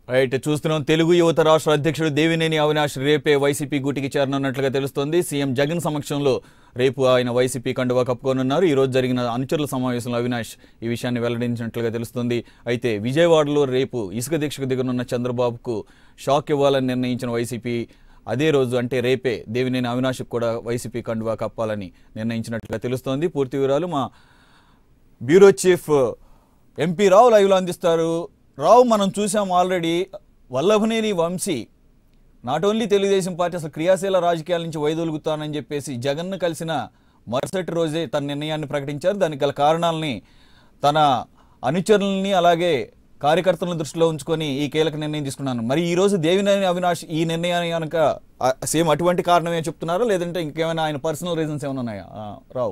right చూస్తున్నాం తెలుగు యువత రాష్ట్ర అధ్యక్షుడు దేవినేని అవినాష్ రేపే వైసీపీ గూటికి చేరనున్నట్లుగా తెలుస్తోంది సీఎం జగన్ సమక్షంలో రేపు ఆయన వైసీపీ కండువా కప్పుకోనున్నారు ఈ రోజు జరిగిన అనుచరుల సమావేశంలో అవినాష్ ఈ విషయాన్ని వెల్లడించినట్లుగా తెలుస్తోంది అయితే విజయవాడలో రేపు ఇసుక దీక్షకు దిగనున్న చంద్రబాబుకు షాక్ ఇవ్వాలని నిర్ణయించిన వైసీపీ అదే రోజు అంటే రేపే దేవినేని అవినాష్కు కూడా వైసీపీ కండువా కప్పాలని నిర్ణయించినట్లుగా తెలుస్తోంది పూర్తి వివరాలు మా బ్యూరో చీఫ్ ఎంపీ రావు లైవ్లో అందిస్తారు రావు మనం చూసాం already Vallabhaneni Vamsi not only Telugu Desam party అసలు క్రియాశీల రాజకీయాల నుంచి వైదొలుగుతానని చెప్పేసి జగన్ను కలిసిన మరుసటి రోజే తన నిర్ణయాన్ని ప్రకటించారు దానికి గల కారణాలని తన అనుచరులని అలాగే కార్యకర్తలను దృష్టిలో ఉంచుకొని ఈ కీలక నిర్ణయం తీసుకున్నాను మరి ఈ రోజు దేవినేని అవినాష్ ఈ నిర్ణయాన్ని కనుక సేమ్ అటువంటి కారణమే చెప్తున్నారా లేదంటే ఇంకేమైనా ఆయన పర్సనల్ రీజన్స్ ఏమైనా ఉన్నాయా ఆ, రావు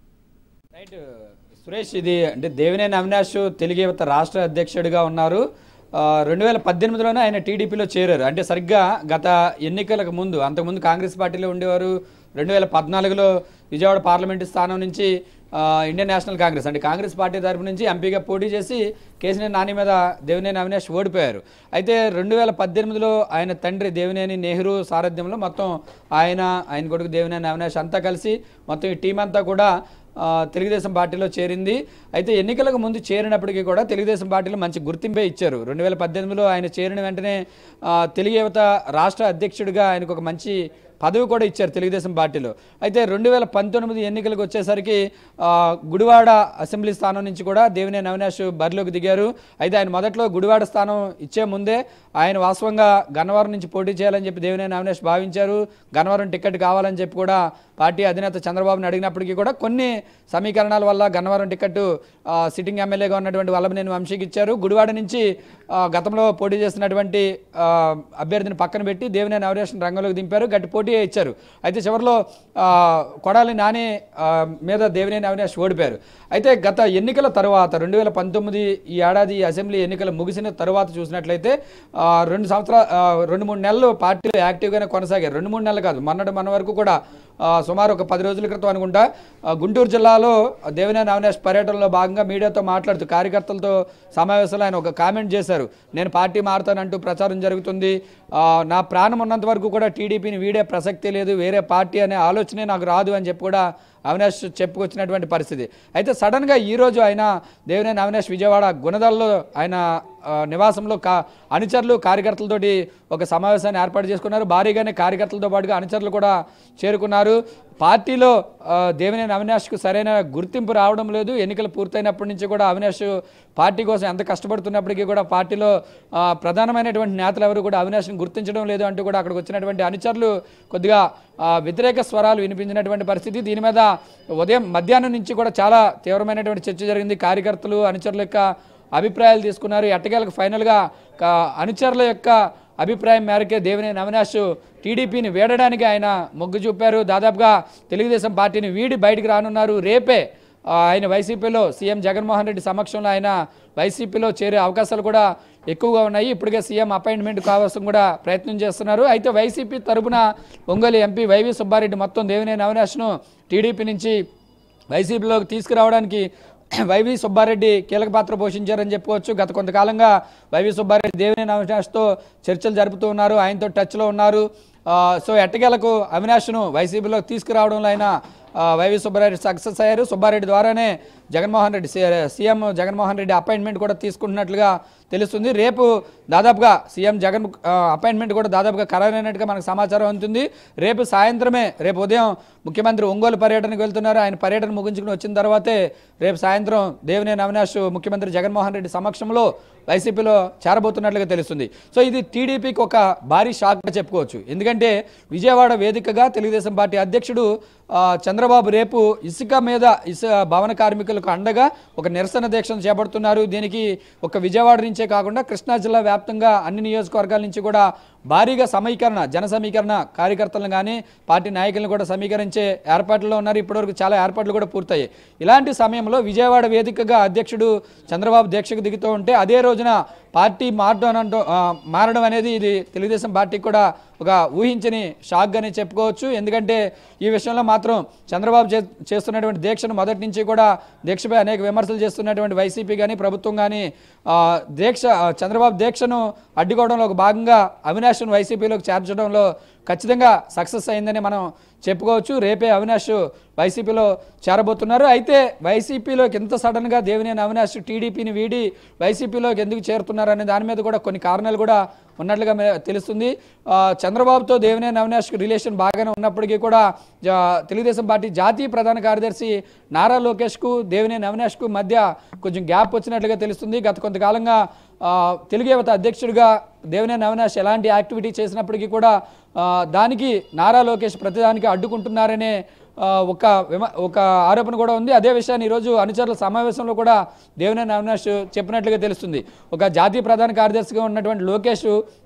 రైట్ సురేష్ ఇది అంటే దేవినేని అవినాష్ తెలుగు యువత రాష్ట్ర అధ్యక్షుడిగా ఉన్నారు ఆ, రెండు వేల పద్దెనిమిదిలోనే ఆయన టీడీపీలో చేరారు అంటే సరిగ్గా గత ఎన్నికలకు ముందు అంతకుముందు కాంగ్రెస్ పార్టీలో ఉండేవారు రెండు వేల పద్నాలుగులో విజయవాడ పార్లమెంటు స్థానం నుంచి ఆ, ఇండియన్ నేషనల్ కాంగ్రెస్ అంటే కాంగ్రెస్ పార్టీ తరపు నుంచి ఎంపీగా పోటీ చేసి కేసీనేని నాని మీద దేవినేని అవినాష్ ఓడిపోయారు అయితే రెండు వేల పద్దెనిమిదిలో ఆయన తండ్రి దేవినేని నెహ్రూ సారథ్యంలో మొత్తం ఆయన ఆయన కొడుకు దేవినేని అవినాష్ అంతా కలిసి మొత్తం ఈ టీం అంతా కూడా ఆ, తెలుగుదేశం పార్టీలో చేరింది అయితే ఎన్నికలకు ముందు చేరినప్పటికీ కూడా తెలుగుదేశం పార్టీలో మంచి గుర్తింపే ఇచ్చారు రెండు వేల పద్దెనిమిదిలో ఆయన చేరిన వెంటనే ఆ, తెలుగు యువత రాష్ట్ర అధ్యక్షుడిగా ఆయనకు ఒక మంచి పదవి కూడా ఇచ్చారు తెలుగుదేశం పార్టీలో అయితే రెండు వేల పంతొమ్మిది ఎన్నికలకు వచ్చేసరికి ఆ, గుడివాడ అసెంబ్లీ స్థానం నుంచి కూడా దేవినేని అవినాష్ బరిలోకి దిగారు అయితే ఆయన మొదట్లో గుడివాడ స్థానం ఇచ్చే ముందే ఆయన వాస్తవంగా గన్నవరం నుంచి పోటీ చేయాలని చెప్పి దేవినేని అవినాష్ భావించారు గన్నవరం టికెట్ కావాలని చెప్పి కూడా పార్టీ అధినేత చంద్రబాబుని అడిగినప్పటికీ కూడా కొన్ని సమీకరణాల వల్ల గన్నవరం టికెట్ ఆ, సిట్టింగ్ ఎమ్మెల్యేగా ఉన్నటువంటి వల్లభనేని వంశీకి ఇచ్చారు గుడివాడ నుంచి ఆ, గతంలో పోటీ చేసినటువంటి ఆ, అభ్యర్థిని పక్కన పెట్టి దేవినేని అవినాష్ని రంగంలోకి దింపారు గట్టి పోటీ ఇచ్చారు అయితే చివరిలో ఆ, కొడాలి నాని ఆ, మీద దేవినేని అవినాష్ ఓడిపోయారు అయితే గత ఎన్నికల తర్వాత రెండు వేల పంతొమ్మిది ఈ ఏడాది అసెంబ్లీ ఎన్నికలు ముగిసిన తర్వాత చూసినట్లయితే ఆ, రెండు సంవత్సరాలు ఆ, రెండు మూడు నెలలు పార్టీలో యాక్టివ్గానే కొనసాగారు రెండు మూడు నెలలు కాదు మొన్నటి మన వరకు కూడా ఆ, సుమారు ఒక పది రోజుల క్రితం అనుకుంటా ఆ, గుంటూరు జిల్లాలో దేవినేని అవినాష్ పర్యటనలో భాగంగా మీడియాతో మాట్లాడుతూ కార్యకర్తలతో సమావేశంలో ఆయన ఒక కామెంట్ చేశారు నేను పార్టీ మారుతానంటూ ప్రచారం జరుగుతుంది ఆ, నా ప్రాణం ఉన్నంత వరకు కూడా టీడీపీని వీడే ప్రసక్తి లేదు వేరే పార్టీ అనే ఆలోచనే నాకు రాదు అని చెప్పి కూడా అవినాష్ చెప్పుకొచ్చినటువంటి పరిస్థితి అయితే సడన్గా ఈరోజు ఆయన దేవినేని అవినాష్ విజయవాడ గుణదల్లో ఆయన ఆ, నివాసంలో కా అనుచరులు కార్యకర్తలతోటి ఒక సమావేశాన్ని ఏర్పాటు చేసుకున్నారు భారీగానే కార్యకర్తలతో పాటుగా అనుచరులు కూడా చేరుకున్నారు పార్టీలో ఆ, దేవినేని అవినాష్కు సరైన గుర్తింపు రావడం లేదు ఎన్నికలు పూర్తయినప్పటి నుంచి కూడా అవినాష్ పార్టీ కోసం ఎంత కష్టపడుతున్నప్పటికీ కూడా పార్టీలో ఆ, ప్రధానమైనటువంటి నేతలు ఎవరు కూడా అవినాష్ని గుర్తించడం లేదు అంటూ కూడా అక్కడికి వచ్చినటువంటి అనుచరులు కొద్దిగా ఆ, వ్యతిరేక స్వరాలు వినిపించినటువంటి పరిస్థితి దీని మీద ఉదయం మధ్యాహ్నం నుంచి కూడా చాలా తీవ్రమైనటువంటి చర్చ జరిగింది కార్యకర్తలు అనుచరుల యొక్క అభిప్రాయాలు తీసుకున్నారు ఎట్టకేలకు ఫైనల్గా కా- అనుచరుల యొక్క అభిప్రాయం మేరకే దేవినేని అవినాష్ టీడీపీని వీడడానికి ఆయన మొగ్గు చూపారు దాదాపుగా తెలుగుదేశం పార్టీని వీడి బయటికి రానున్నారు రేపే ఆ, ఆయన వైసీపీలో సీఎం జగన్మోహన్ రెడ్డి సమక్షంలో ఆయన వైసీపీలో చేరే అవకాశాలు కూడా ఎక్కువగా ఉన్నాయి ఇప్పటికే సీఎం అపాయింట్మెంట్ కావాల్సిన కూడా ప్రయత్నం చేస్తున్నారు అయితే వైసీపీ తరపున ఒంగోలు ఎంపీ వైవి సుబ్బారెడ్డి మొత్తం దేవినేని అవినాష్ను టీడీపీ నుంచి వైసీపీలోకి తీసుకురావడానికి వైవి సుబ్బారెడ్డి కీలక పాత్ర పోషించారని చెప్పుకోవచ్చు గత కొంతకాలంగా వైవి సుబ్బారెడ్డి దేవినేని అవినాష్తో చర్చలు జరుపుతూ ఉన్నారు ఆయనతో టచ్లో ఉన్నారు ఆ, సో ఎట్టకేలకు అవినాష్ను వైసీపీలో తీసుకురావడంలో ఆయన ఆ, వైవి సుబ్బారెడ్డి సక్సెస్ అయ్యారు సుబ్బారెడ్డి ద్వారానే Jaganmohan Reddy C- CM Jaganmohan Reddy appointment కూడా తీసుకుంటున్నట్లుగా తెలుస్తుంది రేపు దాదాపుగా సీఎం జగన్ ఆ, అపాయింట్మెంట్ కూడా దాదాపుగా ఖరారైనట్టుగా మనకు సమాచారం అందుతుంది రేపు సాయంత్రమే రేపు ఉదయం ముఖ్యమంత్రి ఒంగోలు పర్యటనకు వెళ్తున్నారు ఆయన పర్యటన ముగించుకుని వచ్చిన తర్వాతే రేపు సాయంత్రం దేవినేని అవినాష్ ముఖ్యమంత్రి జగన్మోహన్ రెడ్డి సమక్షంలో వైసీపీలో చేరబోతున్నట్లుగా తెలుస్తుంది సో ఇది టీడీపీకి ఒక భారీ షాక్గా చెప్పుకోవచ్చు ఎందుకంటే విజయవాడ వేదికగా తెలుగుదేశం పార్టీ అధ్యక్షుడు ఆ, చంద్రబాబు రేపు ఇసుక మీద ఇసు భవన కార్మికులకు అండగా ఒక నిరసన దీక్షను చేపడుతున్నారు దీనికి ఒక విజయవాడ నుంచే కాకుండా కృష్ణా జిల్లా వ్యాప్తంగా అన్ని నియోజకవర్గాల నుంచి కూడా భారీగా సమీకరణ జన సమీకరణ కార్యకర్తలను కానీ పార్టీ నాయకులను కూడా సమీకరించే ఏర్పాట్లలో ఉన్నారు ఇప్పటివరకు చాలా ఏర్పాట్లు కూడా పూర్తయ్యాయి ఇలాంటి సమయంలో విజయవాడ వేదికగా అధ్యక్షుడు చంద్రబాబు దీక్షకు దిగుతూ ఉంటే అదే రోజున పార్టీ మారడం అంటూ ఆ, మారడం అనేది ఇది తెలుగుదేశం పార్టీకి కూడా ఒక ఊహించని షాక్ అని చెప్పుకోవచ్చు ఎందుకంటే ఈ విషయంలో మాత్రం చంద్రబాబు చే- చేస్తున్నటువంటి దీక్షను మొదటి నుంచి కూడా దీక్షపై అనేక విమర్శలు చేస్తున్నటువంటి వైసీపీ కానీ ప్రభుత్వం కానీ ఆ, దీక్ష ఆ, చంద్రబాబు దీక్షను అడ్డుకోవడంలో ఒక భాగంగా అవినాష్ను వైసీపీలోకి చేర్చడంలో ఖచ్చితంగా సక్సెస్ అయిందని మనం చెప్పుకోవచ్చు రేపే అవినాష్ వైసీపీలో చేరబోతున్నారు అయితే వైసీపీలోకి ఎంత సడన్గా దేవినేని అవినాష్ టీడీపీని వీడి వైసీపీలోకి ఎందుకు చేరుతున్నారు అనే దాని మీద కూడా కొన్ని కారణాలు కూడా ఉన్నట్లుగా మే- తెలుస్తుంది ఆ, చంద్రబాబుతో దేవినేని అవినాష్కి రిలేషన్ బాగానే ఉన్నప్పటికీ కూడా జా- తెలుగుదేశం పార్టీ జాతీయ ప్రధాన కార్యదర్శి నారా లోకేష్కు దేవినేని అవినాష్కు మధ్య కొంచెం గ్యాప్ వచ్చినట్లుగా తెలుస్తుంది గత కొంతకాలంగా ఆ, తెలుగు యువత అధ్యక్షుడిగా దేవినేని అవినాష్ ఎలాంటి యాక్టివిటీ చేసినప్పటికీ కూడా ఆ, దానికి నారా లోకేష్ ప్రతిదానికి అడ్డుకుంటున్నారనే ఆ, ఒక విమ ఒక ఆరోపణ కూడా ఉంది అదే విషయాన్ని ఈరోజు అనుచరుల సమావేశంలో కూడా దేవినేని అవినాష్ చెప్పినట్లుగా తెలుస్తుంది ఒక జాతీయ ప్రధాన కార్యదర్శిగా ఉన్నటువంటి లోకేష్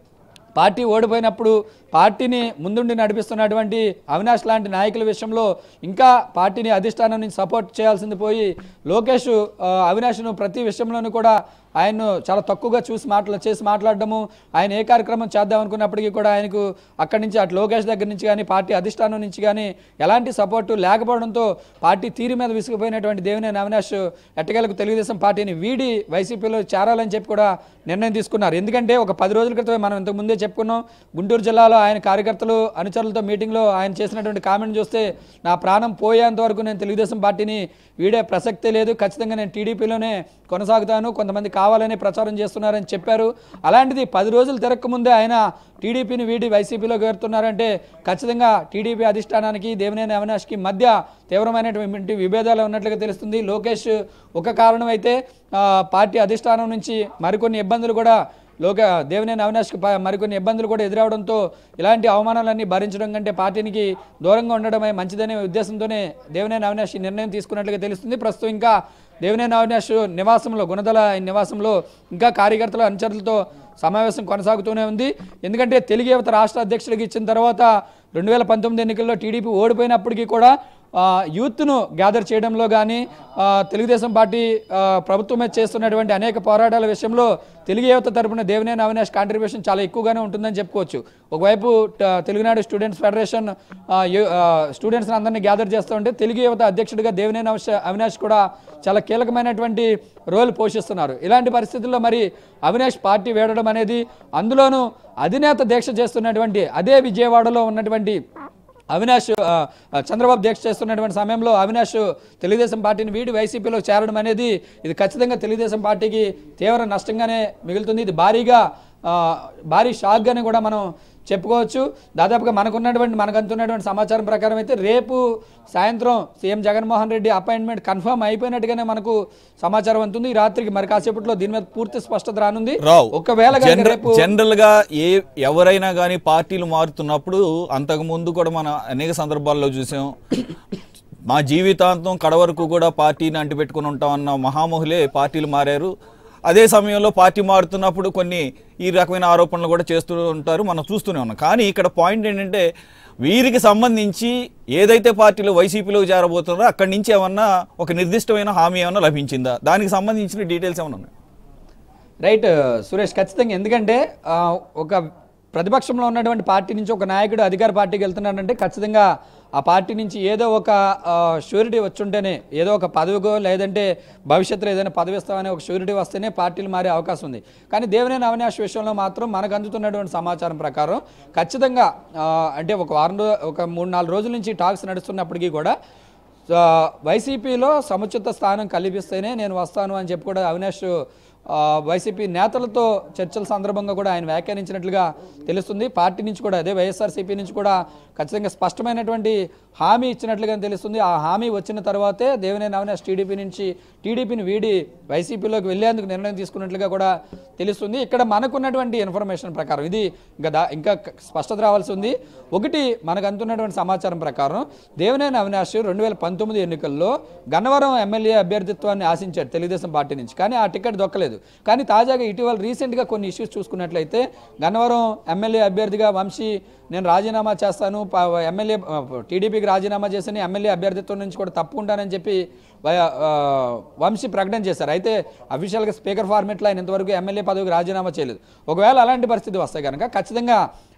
పార్టీ ఓడిపోయినప్పుడు పార్టీని ముందుండి నడిపిస్తున్నటువంటి అవినాష్ లాంటి నాయకుల విషయంలో ఇంకా పార్టీని అధిష్టానం నుంచి సపోర్ట్ చేయాల్సింది పోయి లోకేష్ ఆ, అవినాష్ను ప్రతి విషయంలోనూ కూడా ఆయన్ను చాలా తక్కువగా చూసి మాట్లా చేసి మాట్లాడడము ఆయన ఏ కార్యక్రమం చేద్దాం అనుకున్నప్పటికీ కూడా ఆయనకు అక్కడి నుంచి అటు లోకేష్ దగ్గర నుంచి కానీ పార్టీ అధిష్టానం నుంచి కానీ ఎలాంటి సపోర్టు లేకపోవడంతో పార్టీ తీరు మీద విసిగిపోయినటువంటి దేవినేని అవినాష్ ఎట్టకేలకు తెలుగుదేశం పార్టీని వీడి వైసీపీలో చేరాలని చెప్పి కూడా నిర్ణయం తీసుకున్నారు ఎందుకంటే ఒక పది రోజుల క్రితమే మనం ఇంతకు ముందే చెప్పుకున్నాం గుంటూరు జిల్లాలో ఆయన కార్యకర్తలు అనుచరులతో మీటింగ్లో ఆయన చేసినటువంటి కామెంట్ చూస్తే నా ప్రాణం పోయేంత వరకు నేను తెలుగుదేశం పార్టీని వీడే ప్రసక్తే లేదు ఖచ్చితంగా నేను టీడీపీలోనే కొనసాగుతాను కొంతమంది కావాలని ప్రచారం చేస్తున్నారని చెప్పారు అలాంటిది పది రోజులు తిరగకముందే ఆయన టీడీపీని వీడి వైసీపీలో చేరుతున్నారంటే ఖచ్చితంగా టీడీపీ అధిష్టానానికి దేవినేని అవినాష్కి మధ్య తీవ్రమైనటువంటి విభేదాలు ఉన్నట్లుగా తెలుస్తుంది లోకేష్ ఒక కారణం అయితే ఆ, పార్టీ అధిష్టానం నుంచి మరికొన్ని ఇబ్బందులు కూడా లోక దేవినేని అవినాష్కి ప- మరికొన్ని ఇబ్బందులు కూడా ఎదురవడంతో ఇలాంటి అవమానాలన్నీ భరించడం కంటే పార్టీనికి దూరంగా ఉండడమే మంచిదనే ఉద్దేశంతోనే దేవినేని అవినాష్ ఈ నిర్ణయం తీసుకున్నట్లుగా తెలుస్తుంది ప్రస్తుతం ఇంకా దేవినేని అవినాష్ నివాసంలో గుణదల ఆయన నివాసంలో ఇంకా కార్యకర్తల అనుచరులతో సమావేశం కొనసాగుతూనే ఉంది ఎందుకంటే తెలుగు యువత రాష్ట్ర అధ్యక్షుడికి ఇచ్చిన తర్వాత రెండు వేల పంతొమ్మిది ఎన్నికల్లో టీడీపీ ఓడిపోయినప్పటికీ కూడా ఆ, యూత్ను గ్యాదర్ చేయడంలో కానీ ఆ, తెలుగుదేశం పార్టీ ఆ, ప్రభుత్వం మీద చేస్తున్నటువంటి అనేక పోరాటాల విషయంలో తెలుగు యువత తరపున దేవినేని అవినాష్ కాంట్రిబ్యూషన్ చాలా ఎక్కువగానే ఉంటుందని చెప్పుకోవచ్చు ఒకవైపు ట- తెలుగునాడు స్టూడెంట్స్ ఫెడరేషన్ ఆ, యు- ఆ, స్టూడెంట్స్ అందరినీ గ్యాదర్ చేస్తూ ఉంటే తెలుగు యువత అధ్యక్షుడిగా దేవినేని అవిశ- అవినాష్ కూడా చాలా కీలకమైనటువంటి రోల్ పోషిస్తున్నారు ఇలాంటి పరిస్థితుల్లో మరి అవినాష్ పార్టీ వేడడం అనేది అందులోనూ అధినేత దీక్ష చేస్తున్నటువంటి అదే విజయవాడలో ఉన్నటువంటి అవినాష్ ఆ, ఆ, చంద్రబాబు దీక్ష చేస్తున్నటువంటి సమయంలో అవినాష్ తెలుగుదేశం పార్టీని వీడి వైసీపీలో చేరడం అనేది ఇది ఖచ్చితంగా తెలుగుదేశం పార్టీకి తీవ్ర నష్టంగానే మిగులుతుంది ఇది భారీగా ఆ, భారీ షాక్గానే కూడా మనం చెప్పుకోవచ్చు దాదాపుగా మనకున్నటువంటి మనకంతున్నటువంటి సమాచారం ప్రకారం అయితే రేపు సాయంత్రం CM Jaganmohan Reddy appointment confirm అయిపోయినట్టుగానే మనకు సమాచారం అందుతుంది ఈ రాత్రికి మరి కాసేపట్లో దీని మీద పూర్తి స్పష్టత రానుంది రావు ఒకవేళ కనుక జనరల్ రేపు జనరల్ గా ఏ ఎవరైనా కానీ పార్టీలు మారుతున్నప్పుడు అంతకు ముందు కూడా మనం అనేక సందర్భాల్లో చూసాం మా జీవితాంతం కడ వరకు కూడా పార్టీని అంటిపెట్టుకుని ఉంటామన్న మహామహులే పార్టీలు మారారు అదే సమయంలో పార్టీ మారుతున్నప్పుడు కొన్ని ఈ రకమైన ఆరోపణలు కూడా చేస్తూ ఉంటారు మనం చూస్తూనే ఉన్నాం కానీ ఇక్కడ పాయింట్ ఏంటంటే వీరికి సంబంధించి ఏదైతే పార్టీలు వైసీపీలోకి చేరబోతున్నారో అక్కడి నుంచి ఏమన్నా ఒక నిర్దిష్టమైన హామీ ఏమన్నా లభించిందా దానికి సంబంధించిన డీటెయిల్స్ ఏమన్నా ఉన్నాయి రైట్ సురేష్ ఖచ్చితంగా ఎందుకంటే ఆ, ఒక ప్రతిపక్షంలో ఉన్నటువంటి పార్టీ నుంచి ఒక నాయకుడు అధికార పార్టీకి వెళ్తున్నాడంటే ఖచ్చితంగా ఆ పార్టీ నుంచి ఏదో ఒక షూరిటీ వచ్చుంటేనే ఏదో ఒక పదవికో లేదంటే భవిష్యత్తులో ఏదైనా పదవి ఇస్తామనే ఒక షూరిటీ వస్తేనే పార్టీలు మారే అవకాశం ఉంది కానీ దేవినేని అవినాష్ విషయంలో మాత్రం మనకు అందుతున్నటువంటి సమాచారం ప్రకారం ఖచ్చితంగా ఆ, అంటే ఒక వారం రో ఒక మూడు నాలుగు రోజుల నుంచి టాక్స్ నడుస్తున్నప్పటికీ కూడా సో, వైసీపీలో సముచిత స్థానం కల్పిస్తేనే నేను వస్తాను అని చెప్పి కూడా అవినాష్ ఆ, వైసీపీ నేతలతో చర్చల సందర్భంగా కూడా ఆయన వ్యాఖ్యానించినట్లుగా తెలుస్తుంది పార్టీ నుంచి కూడా అదే వైఎస్ఆర్సీపీ నుంచి కూడా ఖచ్చితంగా స్పష్టమైనటువంటి హామీ ఇచ్చినట్లుగా తెలుస్తుంది ఆ హామీ వచ్చిన తర్వాతే దేవినేని అవినాష్ టీడీపీ నుంచి టీడీపీని వీడి వైసీపీలోకి వెళ్లేందుకు నిర్ణయం తీసుకున్నట్లుగా కూడా తెలుస్తుంది ఇక్కడ మనకున్నటువంటి ఇన్ఫర్మేషన్ ప్రకారం ఇది ఇంకా దా- ఇంకా క- స్పష్టత రావాల్సి ఉంది ఒకటి మనకు అందుతున్నటువంటి సమాచారం ప్రకారం దేవినేని అవినాష్ రెండు వేల పంతొమ్మిది ఎన్నికల్లో గన్నవరం ఎమ్మెల్యే అభ్యర్థిత్వాన్ని ఆశించాడు తెలుగుదేశం పార్టీ నుంచి కానీ ఆ టికెట్ దొక్కలేదు కానీ తాజాగా ఇటీవల రీసెంట్గా కొన్ని ఇష్యూస్ చూసుకున్నట్లయితే గన్నవరం ఎమ్మెల్యే అభ్యర్థిగా వంశీ నేను రాజీనామా చేస్తాను ప- ఎమ్మెల్యే ఆ, టీడీపీకి రాజీనామా చేసి ఎమ్మెల్యే అభ్యర్థిత్వం నుంచి కూడా తప్పుకుంటానని చెప్పి వై- ఆ, వంశీ ప్రకటన చేశారు అయితే అఫీషియల్గా స్పీకర్ ఫార్మేట్లో ఆయన ఇంతవరకు ఎమ్మెల్యే పదవికి రాజీనామా చేయలేదు ఒకవేళ అలాంటి పరిస్థితి వస్తే కనుక ఖచ్చితంగా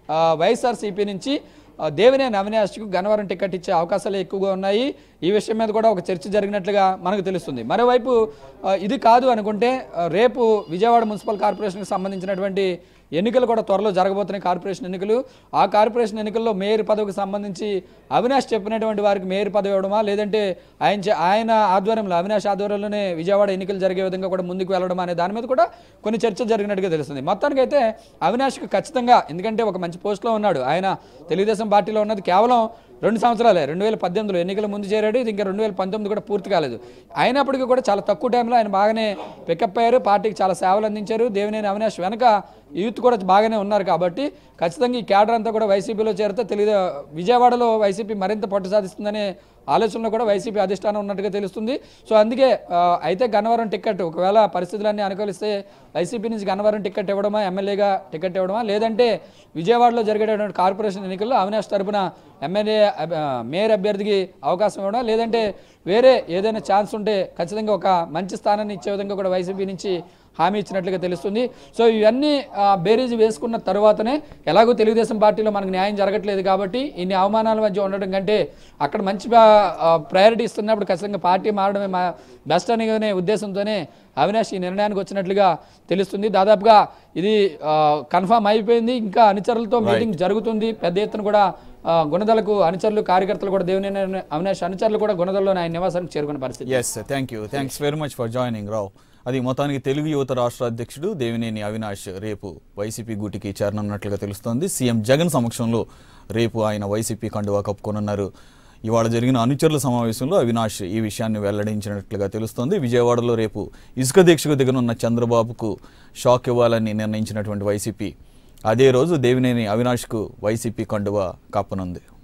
ఆ, వైఎస్ఆర్సీపీ నుంచి ఆ, దేవినేని అవినాష్కు గన్నవరం టికెట్ ఇచ్చే అవకాశాలు ఎక్కువగా ఉన్నాయి ఈ విషయం మీద కూడా ఒక చర్చ జరిగినట్లుగా మనకు తెలుస్తుంది మరోవైపు ఆ, ఇది కాదు అనుకుంటే ఆ, రేపు విజయవాడ మున్సిపల్ కార్పొరేషన్కి సంబంధించినటువంటి ఎన్నికలు కూడా త్వరలో జరగబోతున్నాయి కార్పొరేషన్ ఎన్నికలు ఆ కార్పొరేషన్ ఎన్నికల్లో మేయర్ పదవికి సంబంధించి అవినాష్ చెప్పినటువంటి వారికి మేయర్ పదవి ఇవ్వడమా లేదంటే ఆయన చే- ఆయన ఆధ్వర్యంలో అవినాష్ ఆధ్వర్యంలోనే విజయవాడ ఎన్నికలు జరిగే విధంగా కూడా ముందుకు వెళ్ళడం అనే దాని మీద కూడా కొన్ని చర్చ జరిగినట్టుగా తెలుస్తుంది మొత్తానికైతే అవినాష్కి ఖచ్చితంగా ఎందుకంటే ఒక మంచి పోస్ట్లో ఉన్నాడు ఆయన తెలుగుదేశం పార్టీలో ఉన్నది కేవలం రెండు సంవత్సరాలే రెండు వేల పద్దెనిమిదిలో ఎన్నికల ముందు చేరాడు ఇది ఇంకా రెండు వేల పంతొమ్మిది కూడా పూర్తి కాలేదు అయినప్పటికీ కూడా చాలా తక్కువ టైంలో ఆయన బాగానే పికప్ అయ్యారు పార్టీకి చాలా సేవలు అందించారు దేవినేని అవినాష్ వెనక యూత్ కూడా బాగానే ఉన్నారు కాబట్టి ఖచ్చితంగా ఈ క్యాడర్ అంతా కూడా వైసీపీలో చేరితే తెలుగు విజయవాడలో వైసీపీ మరింత పట్టు సాధిస్తుందనే ఆలోచనలో కూడా వైసీపీ అధిష్టానం ఉన్నట్టుగా తెలుస్తుంది సో అందుకే ఆ, అయితే గన్నవరం టికెట్ ఒకవేళ పరిస్థితులన్నీ అనుకూలిస్తే వైసీపీ నుంచి గన్నవరం టికెట్ ఇవ్వడమా ఎమ్మెల్యేగా టికెట్ ఇవ్వడమా లేదంటే విజయవాడలో జరిగేటటువంటి కార్పొరేషన్ ఎన్నికల్లో అవినాష్ తరపున ఎమ్మెల్యే అభ- ఆ, మేయర్ అభ్యర్థికి అవకాశం ఇవ్వడం లేదంటే వేరే ఏదైనా ఛాన్స్ ఉంటే ఖచ్చితంగా ఒక మంచి స్థానాన్ని ఇచ్చే విధంగా కూడా వైసీపీ నుంచి హామీ ఇచ్చినట్లుగా తెలుస్తుంది సో ఇవన్నీ ఆ, బేరీజు వేసుకున్న తర్వాతనే ఎలాగో తెలుగుదేశం పార్టీలో మనకు న్యాయం జరగట్లేదు కాబట్టి ఇన్ని అవమానాల మధ్య ఉండడం కంటే అక్కడ మంచి ప్రయారిటీ ఇస్తున్నప్పుడు ఖచ్చితంగా పార్టీ మారడమే మా బెస్ట్ అనే ఉద్దేశంతోనే అవినాష్ ఈ నిర్ణయానికి వచ్చినట్లుగా తెలుస్తుంది దాదాపుగా ఇది కన్ఫామ్ అయిపోయింది ఇంకా అనుచరులతో మీటింగ్ జరుగుతుంది పెద్ద ఎత్తున కూడా ఆ, గుణదలకు అనుచరులు కార్యకర్తలు కూడా దేవినేని అవినాష్ అనుచరులు కూడా గుణదల్లో ఆయన నివాసానికి చేరుకునే పరిస్థితి yes thank you thanks very much for joining Rao అది మొత్తానికి తెలుగు యువత రాష్ట్ర అధ్యక్షుడు దేవినేని అవినాష్ రేపు వైసీపీ గూటికి చేరనున్నట్లుగా తెలుస్తోంది సీఎం జగన్ సమక్షంలో రేపు ఆయన వైసీపీ కండువా కప్పుకోనున్నారు ఇవాళ జరిగిన అనుచరుల సమావేశంలో అవినాష్ ఈ విషయాన్ని వెల్లడించినట్లుగా తెలుస్తోంది విజయవాడలో రేపు ఇసుక దీక్షకు దిగనున్న చంద్రబాబుకు షాక్ ఇవ్వాలని నిర్ణయించినటువంటి వైసీపీ అదే రోజు దేవినేని అవినాష్కు వైసీపీ కండువా కప్పనుంది